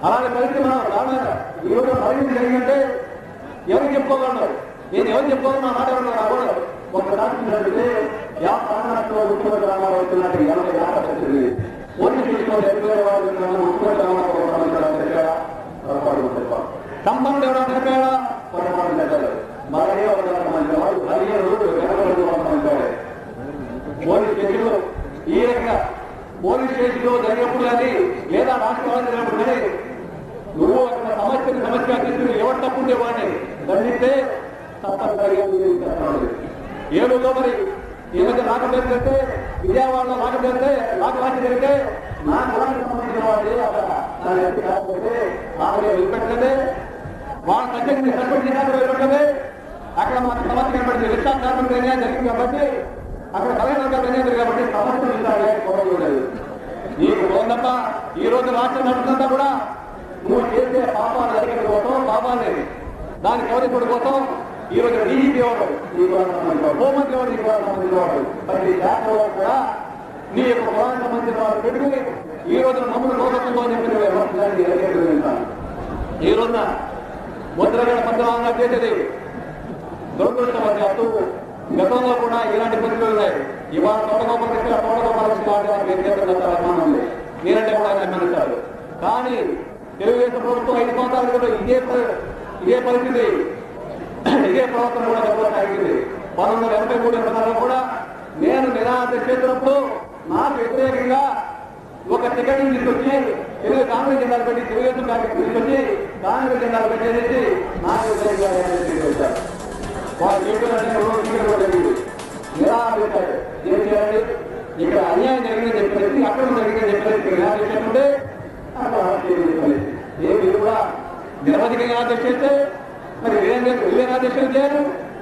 అలాంటి పరిస్థితి మనం రాలేదు ఈ రోజు పరిస్థితి జరిగిందంటే ఎవరు చెప్పుకోగలరు నేను ఎవరు చెప్పుకోగలను నా మాట ఎవరు రాకూడదు ఒక డాక్టర్ అడిగితే యా ప్రాణాలతో ముఖ్యమంత్రి రామారావు అవుతున్నట్టు ఎవరికి డాక్టర్ వచ్చింది పోలీసు తీసుకోవాలి ఎక్కడ వాళ్ళు ముఖ్యమంత్రి రామారావు చెప్పాడా పొరపాటు చెప్పాడు సంబంధం ఎవరైనా చెప్పాడా పొరపాటు చెప్పాడు మరే ఒక మంచి వాడు పదిహేను రోజులు వెనకబడి మంచి పోలీస్ స్టేషన్లో ఈ రకంగా పోలీస్ స్టేషన్లో జరిగినప్పుడు కానీ లేదా రాష్ట్రాలు జరిగినప్పుడు కానీ నువ్వు అక్కడ సమస్యని సమస్య తీసుకుని ఎవరు తప్పుండే వాడిని దండిస్తే తప్పనిసరిగా మీరు చేస్తున్నాడు. ఏడులో మరి ఈ మధ్య లాక జరిగితే విజయవాడలో లాక జరిగితే లాక వాసి జరిగితే నా కులానికి సంబంధించిన వాడి అక్కడ నా ఎత్తి కాకపోతే ఆవిడ వదిలిపెట్టలేదే వాళ్ళ సబ్జెక్ట్ సస్పెండ్ చేసినప్పుడు వదిలిపెట్టలేదే అక్కడ మాకు సమస్య కనబడింది రిక్షా కార్మికులు అన్యాయం జరిగింది కాబట్టి అక్కడ కలెక్టర్ గారు అన్యాయం జరిగింది కాబట్టి సమస్య విచారణ కోరలేదు నీకు పోందప్ప ఈ రోజు రాష్ట్రం నడుస్తుందంతా కూడా నువ్వు చేసే పాపాలు జరిగిన కోసం పాపాన్ని దానికి ఎవరి కోసం ఈ రోజు డీజీపీ ఎవరు నీ కులానికి సంబంధించిన వాడు. హోంమంత్రి ఎవరు నీ కులానికి సంబంధించిన వాడు ప్రతి శాఖలో కూడా నీ యొక్క కులానికి సంబంధించిన వాడు పెట్టుకుని ఈ రోజు మమ్మల్ని లోకత్వంలో అని చెప్పి నువ్వు ఎవరు దాన్ని ఎరగేట్టుకుంటాను ఈ రోజున ముద్రగడ పంచనామా చేసేది దురదృష్టవశాత్తు గతంలో కూడా ఇలాంటి పరిస్థితులు ఉన్నాయి ఇవాళ తోటగోప దగ్గర తోటగోపాల అభిమానం ఉంది మీరంటే కూడా ఆయన అభిమానిస్తారు కానీ తెలుగుదేశం ప్రభుత్వం ఐదు సంవత్సరాల క్రితం ఇదే పరి- ఇదే పరిస్థితి ఇదే ప్రవర్తన కూడా కొనసాగింది పంతొమ్మిది వందల ఎనభై మూడు ఎనభై నాలుగులో కూడా నేను నిరాశ చేసినప్పుడు నాకు వ్యతిరేకంగా ఒక టికెట్ తీసుకొచ్చి తెలుగు కాంగ్రెస్ జెండాలు పెట్టి తెలుగుదేశం కాంగ్రెస్ తీసుకొచ్చి కాంగ్రెస్ జెండాలు పెట్టేసి నాకు వ్యతిరేకంగా ఆయన తీసుకొచ్చారు వాళ్ళు చెప్పినట్టు రోజు టికెట్ కూడా జరిగింది నిరాశ పెట్టారు ఏం చేయాలి ఇక్కడ అన్యాయం జరిగిందని చెప్పేసి అక్కడ జరిగిందని చెప్పేసి ఇక్కడ నిరాశ చేస్తుంటే అక్కడ చెప్పేసి ఏ మీరు కూడా నిరవధికంగా నిరాశ చేస్తే మరి వీరేం చేస్తారు వీరేం ఆదేశం చేయరు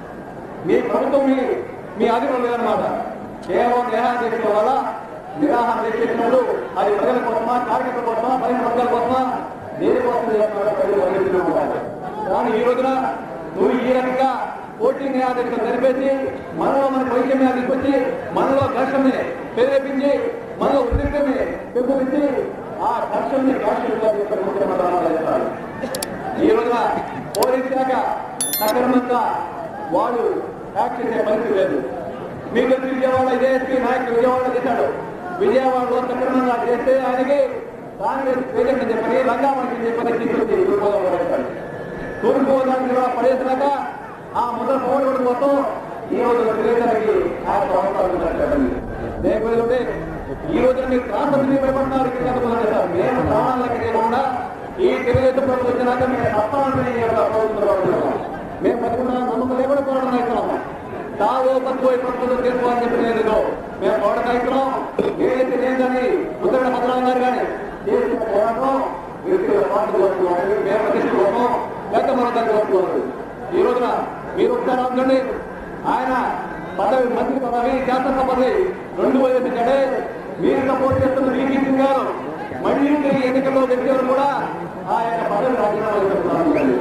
మీ ప్రభుత్వం మీ మీ ఆధీనంలో లేదన్నమాట కేవలం దేహాదేశం వల్ల నిరాహార చేసినప్పుడు అది ప్రజల కోసమా కార్మికుల కోసమా పదిహేను వర్గాల కోసమా దేనికోసం చేస్తున్నారో ప్రజలు వర్ణిస్తూ ఉంటారు కానీ ఈ రోజున నువ్వు ఈ రకంగా పోటీ న్యాయాధీశం జరిపేసి మనలో మన వైద్యం తీసుకొచ్చి మనలో ఘర్షణని ప్రేరేపించి మనలో ఉద్రిక్తని పెంపొందించి ఆ ఘర్షణని కాశ్యంగా తీసుకొని ముఖ్యమంత్రి చేస్తారు ఈ రోజున పోలీస్ శాఖ సక్రమంగా వాళ్ళు యాక్ట్ చేసే పరిస్థితి లేదు మీకు తెలిసి విజయవాడ ఇదే ఎస్పీ నాయకుడు విజయవాడ చేశాడు విజయవాడలో సక్రమంగా చేస్తే ఆయనకి కాంగ్రెస్ పేరెంట్ చెప్పని రంగామణి చెప్పని తీసుకొచ్చి తూర్పుగోదావరి పడేశాడు తూర్పుగోదావరి జిల్లా పడేసినాక ఆ మొదటి పోవడం కోసం ఈ రోజు తెలియడానికి ఆ ప్రభుత్వం లేకపోతే ఈ రోజు మీరు ట్రాన్స్ఫర్ భయపడుతున్నారు ఇక్కడ ఎంత మంది చేశారు. మేము ప్రాణాలకు చేయకుండా ఈ తెలుగుదేశం ప్రభుత్వం వచ్చినాక మేము తప్పని ప్రభుత్వం మేము బతుకున్న నమ్మకం లేకుండా పోరాటం అవుతున్నాము తావో పత్తుపోయి ప్రభుత్వం చేసుకోవాలని చెప్పి నేను మేము పోరాటం అవుతున్నాం ఏదైతే నేను కానీ ఉత్తర భద్రాం గారు కానీ చేసిన పోరాటం వ్యక్తుల పార్టీ వస్తున్నారు మేము ప్రతిష్ట కోసం లేక మన దానికి వస్తున్నారు ఈ రోజున మీరు ఒకసారి అనుకోండి ఆయన పదవి మంత్రి పదవి శాసనసభ పదవి రెండు వదిలించండి మీరు సపోర్ట్ చేస్తున్న వీపీ సింగ్ గారు మళ్ళీ తిరిగి ఎన్నికల్లో వ్యక్తులు కూడా ఆ యొక్క పదవి రాజీనామా చేస్తున్నారు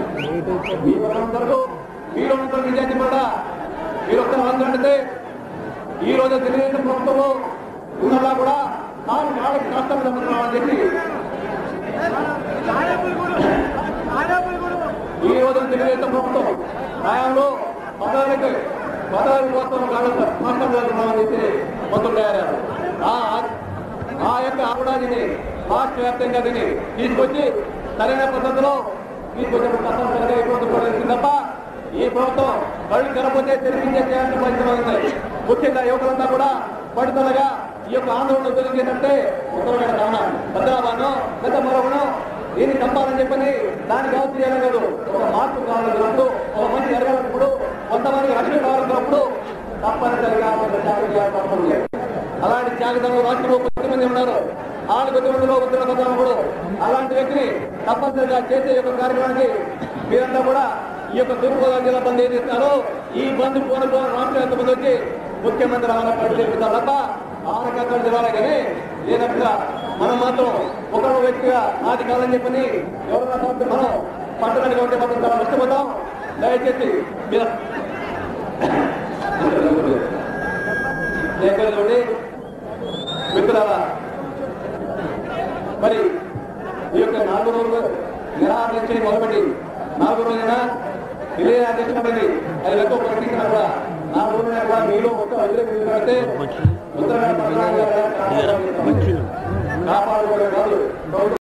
మీరందరూ మీరందరూ నిజాన్ని కూడా మీరు ఒకసారి ఆలోచించండి ఈ రోజు తెలుగుదేశం ప్రభుత్వంలో ఉన్నలా కూడా తాను వాళ్ళకి కష్టం అని చెప్పి ఈ రోజు తెలుగుదేశం ప్రభుత్వం హయాంలో పదవులకి పదవుల కోసం నష్టం జరుగుతున్నామని చెప్పి మొత్తం తయారారు ఆ ఆ యొక్క ఆవిడాదిని రాష్ట్ర వ్యాప్తంగా దీన్ని తీసుకొచ్చి సరైన పద్ధతిలో తీసుకొచ్చినప్పుడు తప్పనిసరిగా ఈ ప్రభుత్వం పరిస్థితి తప్ప ఈ ప్రభుత్వం కళ్ళు తెరపోతే తెరిపించే చేయాల్సిన పరిస్థితి ఉంది ముఖ్యంగా యువకులంతా కూడా పడుదలగా ఈ యొక్క ఆందోళన జరిగేటంటే ఉత్తరమైన కారణం భద్రాబాద్ గత మరొకను దీన్ని చంపాలని చెప్పని దానికి అవసరం చేయాలి కాదు ఒక మార్పు కావాలన్నప్పుడు ఒక మంచి ఎరగాలన్నప్పుడు కొంతమంది రక్షణ కావాలన్నప్పుడు తప్పనిసరిగా కొంత త్యాగం చేయాల్సిన అవసరం లేదు అలాంటి త్యాగదారులు రాష్ట్రంలో కొద్ది మంది ఉన్నారు ఆరు కొద్ది మందిలో ఉత్తర భద్రాముడు అలాంటి వ్యక్తిని తప్పనిసరిగా చేసే యొక్క కార్యక్రమానికి మీరంతా కూడా ఈ యొక్క తూర్పుగోదావరి జిల్లా బంద్ ఏది ఇస్తారో ఈ బంద్ పోను పోను రాష్ట్ర వ్యాప్త బంద్ వచ్చి ముఖ్యమంత్రి ఆమె పరిశీలిస్తారు తప్ప ఆరకక్కడ జిల్లాలే కానీ లేనట్టుగా మనం మాత్రం ఒకరు వ్యక్తిగా నాది కాదని చెప్పని ఎవరైనా కాబట్టి మనం పట్టణానికి ఉంటే మాత్రం చాలా నష్టపోతాం దయచేసి మీరు లేకపోతే మిత్రులారా మరి ఈ యొక్క నాలుగు రోజులు నిరాహార నిశ్చయం మొదలుపెట్టి నాలుగు రోజులైనా తెలియని అధ్యక్షుడని అది ఎక్కువ ప్రకటించినా కూడా నాలుగు రోజులైనా కూడా మీలో ఒక్క వదిలేకపోతే ఉత్తరాఖండ్ పట్టణాలు కాపాడుకోవడం కాదు